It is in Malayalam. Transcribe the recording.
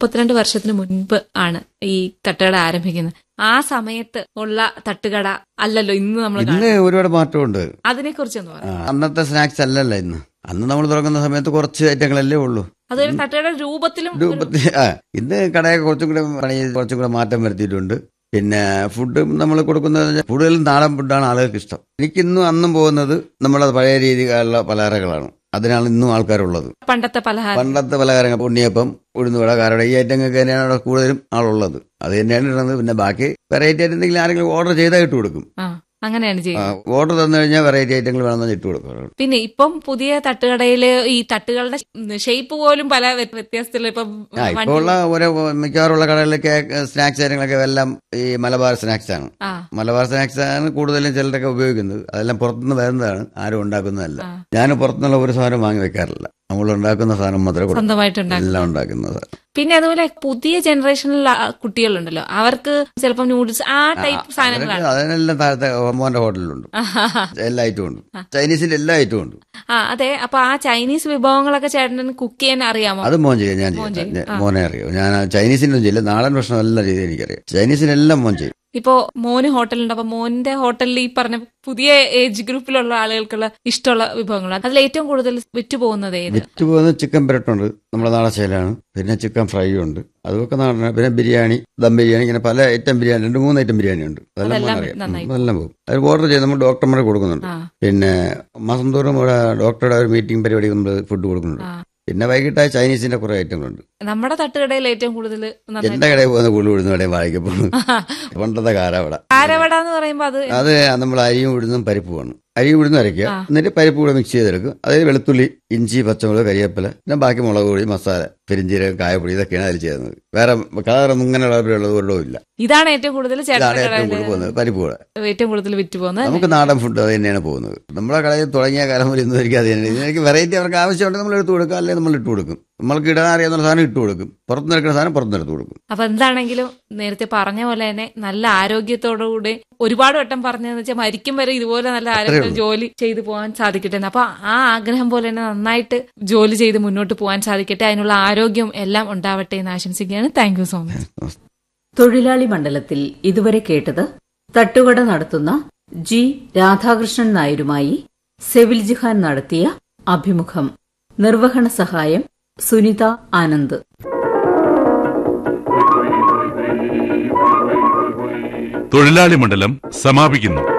മുപ്പത്തിരണ്ട് വർഷത്തിന് മുൻപ് ആണ് ഈ തട്ടുകട ആരംഭിക്കുന്നത് ആ സമയത്ത് ഉള്ള തട്ടുകട അല്ലല്ലോ ഇന്ന് നമ്മൾ ഇന്ന് ഒരുപാട് മാറ്റമുണ്ട് അതിനെ കുറിച്ചൊന്ന് ആ, പറയാം അന്നത്തെ സ്നാക്സ് അല്ലല്ലോ ഇന്ന് അന്ന് നമ്മൾ തുറക്കുന്ന സമയത്ത് കുറച്ച് ഐറ്റങ്ങളല്ലേ ഉള്ളൂ അതൊരു തട്ടുകട രൂപത്തിലും ഒരു- രൂപത്തിൽ ആ ഇന്ന് കടയൊക്കെ കുറച്ചും കൂടെ പണി ചെയ്ത് കുറച്ചും കൂടെ മാറ്റം വരുത്തിയിട്ടുണ്ട് പിന്നെ ഫുഡ് നമ്മൾ കൊടുക്കുന്നത് കൂടുതലും നാടൻ ഫുഡാണ് ആളുകൾക്ക് ഇഷ്ടം എനിക്കിന്നും അന്നും പോകുന്നത് നമ്മളെ പഴയ രീതിയിലുള്ള പലഹാരങ്ങളാണ് അതിനാണ് ഇന്നും ആൾക്കാരുള്ളത് പണ്ടത്തെ പലഹാരം പണ്ടത്തെ പലഹാരങ്ങൾ ഉണ്ണിയപ്പം ഉഴുന്നുവട കാരട ഈ ഐറ്റങ്ങൾക്ക് തന്നെയാണ് അവിടെ കൂടുതലും ആളുള്ളത് അത് തന്നെയാണ് ഇടുന്നത് പിന്നെ ബാക്കി വെറൈറ്റി ആയിട്ട് എന്തെങ്കിലും ആരെങ്കിലും ഓർഡർ ചെയ്താൽ ഇട്ട് കൊടുക്കും ആ അങ്ങനെയാണ് ചെയ്യുന്നത് ഓർഡർ തന്നു കഴിഞ്ഞാൽ വെറൈറ്റി ഐറ്റങ്ങൾ വേണമെന്ന് ഇട്ട് കൊടുക്കും പിന്നെ ഇപ്പം പുതിയ തട്ടുകടയില് ഈ തട്ടുകളുടെ ഷേപ്പ് പോലും പല വ്യ- വ്യത്യാസത്തിലുള്ള ഇപ്പം ആ ഇപ്പോൾ വണ്ടി- ഉള്ള ഓരോ മിക്കവാറുള്ള കടകളിലൊക്കെ സ്നാക്സ് കാര്യങ്ങളൊക്കെ എല്ലാം ഈ മലബാർ സ്നാക്സ് ആണ് ആ മലബാർ സ്നാക്സ് ആണ് കൂടുതലും ചിലരൊക്കെ ഉപയോഗിക്കുന്നത് അതെല്ലാം പുറത്തുനിന്ന് വരുന്നതാണ് ആരും ഉണ്ടാക്കുന്നതല്ല ആ. ഞാൻ പുറത്തുനിന്നുള്ള ഒരു സാധനം വാങ്ങി വെക്കാറില്ല നമ്മൾ ഉണ്ടാക്കുന്ന സാധനം മാത്രമേ കൊടുക്കൂ. സ്വന്തമായിട്ടുണ്ടാക്കും എല്ലാം ഉണ്ടാക്കുന്നത് പിന്നെ അതുപോലെ പുതിയ ജനറേഷനിലുള്ള ആ കുട്ടികളുണ്ടല്ലോ അവർക്ക് ചിലപ്പം നൂഡിൽസ് ആ ടൈപ്പ് സാധനങ്ങളാണ് അതിനെല്ലാം താഴത്തെ മോന്റെ ഹോട്ടലിലുണ്ട് എല്ലാ ഐറ്റവും ഉണ്ട് ചൈനീസിന്റെ എല്ലാ ഐറ്റവും ഉണ്ട് ആ അതെ അപ്പൊ ആ ചൈനീസ് വിഭവങ്ങളൊക്കെ ചേട്ടന് കുക്ക് ചെയ്യാൻ അറിയാമോ അത് മോൻ ചെയ്യും ഞാൻ മോൻ ചെയ്യും ചെയ്യും. ഞാൻ- മോനെ അറിയാം ഞാൻ ചൈനീസിനൊന്നും ചെയ്യില്ല നാടൻ ഭക്ഷണം എല്ലാ രീതിയിൽ എനിക്കറിയാം ചൈനീസിനെല്ലാം മോൻ ചെയ്യും ഇപ്പോ മോന് ഹോട്ടലുണ്ട് അപ്പൊ മോന്റെ ഹോട്ടലിൽ ഈ പറഞ്ഞ പുതിയ ഏജ് ഗ്രൂപ്പിലുള്ള ആളുകൾക്കുള്ള ഇഷ്ടമുള്ള വിഭവങ്ങളാണ് അതിൽ ഏറ്റവും കൂടുതൽ വിറ്റുപോകുന്നത് ഏത് വിറ്റ് പോകുന്ന ചിക്കൻ പെരട്ടുണ്ട് നമ്മുടെ നാടൻ ശൈലാണ് പിന്നെ ചിക്കൻ ഫ്രൈ ഉണ്ട് അതൊക്കെ നാടൻ പിന്നെ ബിരിയാണി ദം ബിരിയാണി ഇങ്ങനെ പല ഐറ്റം ബിരിയാണി രണ്ട് മൂന്ന് ഐറ്റം ബിരിയാണി ഉണ്ട് അതെല്ലാം അതെല്ലാം മോൻ അറിയാം നന്നായി ഉം, അതെല്ലാം പോകും അത് ഓർഡർ ചെയ്ത് നമ്മൾ ഡോക്ടർമാരെ കൊടുക്കുന്നുണ്ട് ആ പിന്നെ മാസം തോറും ഇവിടെ ഡോക്ടറുടെ ഒരു മീറ്റിംഗ് പരിപാടി നമ്മൾ ഫുഡ് കൊടുക്കുന്നുണ്ട് ആ. പിന്നെ വൈകിട്ട് ചൈനീസിന്റെ കുറെ ഐറ്റങ്ങളുണ്ട് നമ്മുടെ തട്ടുകടയിൽ ഏറ്റവും കൂടുതൽ നന്നായി എന്റെ കടയിൽ പോകുന്ന കൂടുതൽ ഉഴുന്ന കടയിൽ വായിക്കപ്പെടുന്നു പണ്ടത്തെ കാരവട കാരവട എന്ന് പറയുമ്പോ അത് അത് നമ്മൾ അരിയും ഉഴുന്നും പരിപ്പുമാണ് അരി ഉഴുന്ന് അരയ്ക്കുക ആ. എന്നിട്ട് പരിപ്പ് കൂടെ മിക്സ് ചെയ്തെടുക്കും അതായത് വെളുത്തുള്ളി ഇഞ്ചി പച്ചമുളക് കരിയേപ്പില പിന്നെ ബാക്കി മുളക് പൊടി മസാല പെരിഞ്ചീരകം കായപ്പൊടി ഇതൊക്കെയാണ് അതിൽ ചെയ്യുന്നത് വേറെ കളറൊന്നും ഇങ്ങനെയുള്ള ഒരു ഇല്ല ഇതാണ് ഏറ്റവും കൂടുതൽ ഇതാണ് ചേട്ടന്റെ ഏറ്റവും കൂടുതൽ കടയിൽ പോകുന്നത് പരിപ്പ് കൂടെ ഏറ്റവും കൂടുതൽ വിറ്റുപോകുന്നത് നമുക്ക് നാടൻ ഫുഡ് അത് തന്നെയാണ് പോകുന്നത് നമ്മുടെ കടയിൽ തുടങ്ങിയ കാലം മുതൽ ഇന്ന് വരെയ്ക്കും അത് തന്നെ ഇതിനൊക്കെ വെറൈറ്റി അവർക്ക് ആവശ്യമുണ്ടെങ്കിൽ നമ്മൾ എടുത്തു കൊടുക്കുക അല്ലെങ്കിൽ നമ്മൾ ഇട്ട് കൊടുക്കും നമ്മൾക്ക് ഇടാൻ അറിയാവുന്ന സാധനം ഇട്ട് കൊടുക്കും പുറത്തുനിന്ന് എടുക്കുന്ന സാധനം പുറത്തുനിന്ന് എടുത്ത് കൊടുക്കും അപ്പൊ എന്താണെങ്കിലും നേരത്തെ പറഞ്ഞ പോലെ തന്നെ നല്ല ആരോഗ്യത്തോടുകൂടി ഒരുപാട് വട്ടം പറഞ്ഞതെന്ന് വെച്ചാൽ മരിക്കും വരെ ഇതുപോലെ നല്ല ആരോഗ്യത്തിൽ ജോലി ചെയ്തു പോകാൻ സാധിക്കട്ടെ എന്ന്. അപ്പൊ ആ ആഗ്രഹം പോലെ തന്നെ നന്നായിട്ട് ജോലി ചെയ്ത് മുന്നോട്ട് പോകാൻ സാധിക്കട്ടെ അതിനുള്ള ആരോഗ്യം എല്ലാം ഉണ്ടാവട്ടെ എന്ന് ആശംസിക്കുകയാണ് താങ്ക് യു സോ മച്ച് തൊഴിലാളി മണ്ഡലത്തിൽ ഇതുവരെ കേട്ടത് തട്ടുകട നടത്തുന്ന ജി രാധാകൃഷ്ണൻ നായരുമായി സെവിൽ ജിഹാൻ നടത്തിയ അഭിമുഖം നിർവഹണ സഹായം സുനിത ആനന്ദ് തൊഴിലാളി മണ്ഡലം സമാപിക്കുന്നു